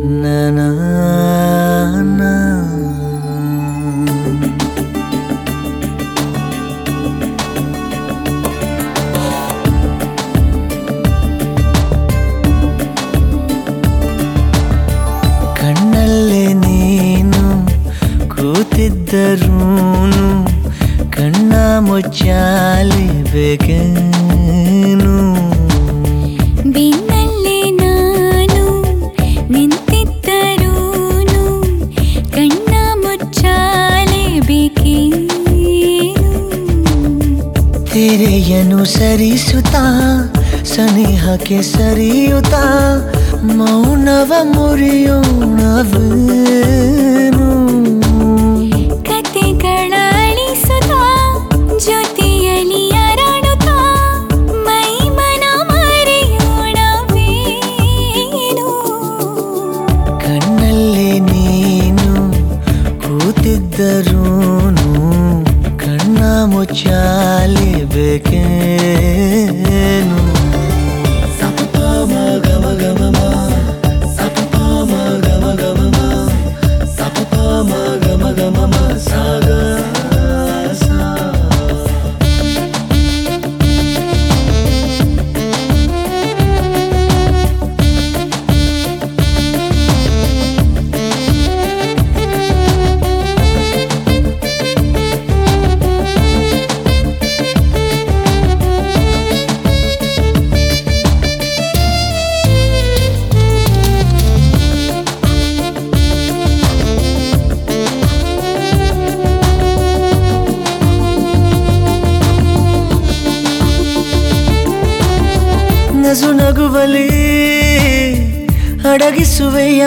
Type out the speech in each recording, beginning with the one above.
ನನ ಕಣ್ಣಲ್ಲೇ ನೀನು ಕೂತಿದ್ದರೂ ಕಣ್ಣ ಮುಚ್ಚಾಲಿ ಬೇಕೇನು ಬೆನ್ನಲ್ಲೇ ನಾನು ನಿಂತಿದ್ದರೂನು ಕಣ್ಣ ಮುಚ್ಚಾಲೇಬೇಕೇನು ತೆರೆಯನು ಸರಿಸುತ್ತಾ ಸನಿಹಕ್ಕೆ ಸರಿಯುತ್ತಾ ಮೌನವ ಮುರಿಯೋಣವೇನು ಕತೆಗಳ ಅಳಿಸುತ್ತಾ ಜೊತೆಯಲ್ಲಿ ಅರಳುತ್ತಾ ಮೈ ಮನ ಮರೆಯೋಣವೇನು ಕಣ್ಣಲ್ಲೇ ನೀನು ಕೂತಿದ್ದರೂನು ಕಣ್ಣ ಮುಚ್ಚಾಲಿ ಬೇಕೇನು ನಸು ನಗುವಲಿ ಅಡಗಿಸುವೆಯ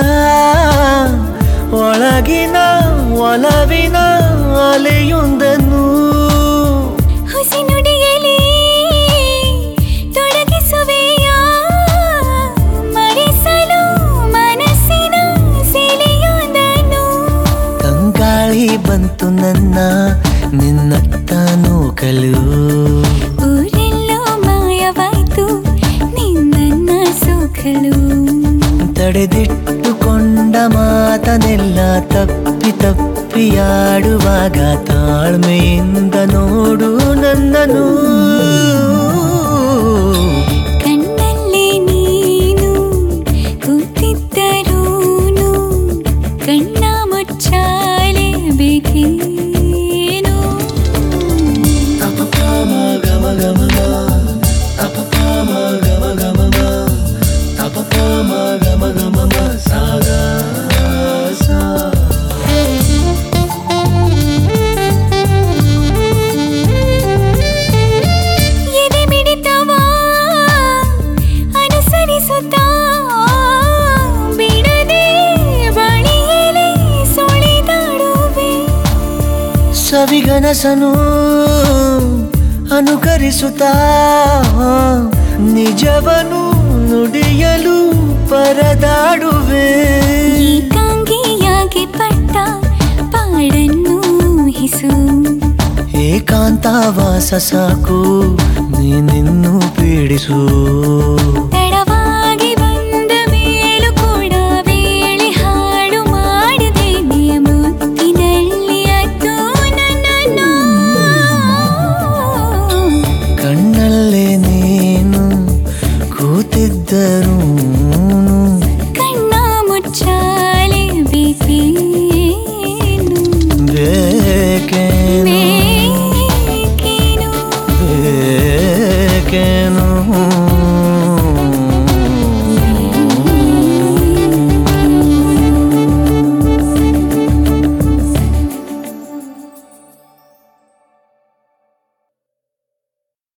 ಒಳಗಿನ ಒಲವಿನ ಅಲೆಯೊಂದನ್ನು ಹುಸಿ ನುಡಿಯಲಿ ತೊಡಗಿಸುವೆಯ ಮರೆಸಲು ಮನಸ್ಸಿನ ಸೆಳೆಯೊಂದನ್ನು ತಂಗಾಳಿ ಬಂತು ನನ್ನ ನಿನ್ನತ್ತ ನೂಕಲು ಊರೆಲ್ಲೋ ಮಾಯವಾಯ್ತು ನಿನ್ನ ಸೋಕಲು ತಡೆದಿಟ್ಟುಕೊಂಡ ಮಾತನೆಲ್ಲ ತಪ್ಪಿ ತಪ್ಪಿಯಾಡುವಾಗ ತಾಳ್ಮೆಯಿಂದ ನೋಡು ನನ್ನನು ಕಣ್ಣಲ್ಲೇ ನೀನು ಕೂತಿದ್ದರೂನು ಕಣ್ಣ ಮುಚ್ಚಾಲೇಬೇಕೇನು ಎದೆ ಮಿಡಿತವ ಅನುಸರಿಸುತ್ತಾ ಬಿಡದೆ ಬಳಿಯಲೇ ಸುಳಿದಾಡುವೆ ಸವಿಗನಸನು ಅನುಕರಿಸುತ್ತಾ ನಿಜವನು ನುಡಿಯಲು ಪರದಾಡುವೆ ಏಕಾಂಗಿಯಾಗಿ ಪಟ್ಟ ಪಾಡನ್ನು ಹಿಸು ಏಕಾಂತವಾಸ ಸಾಕು ನೀನಿನ್ನು ಪೀಡಿಸು ತಡ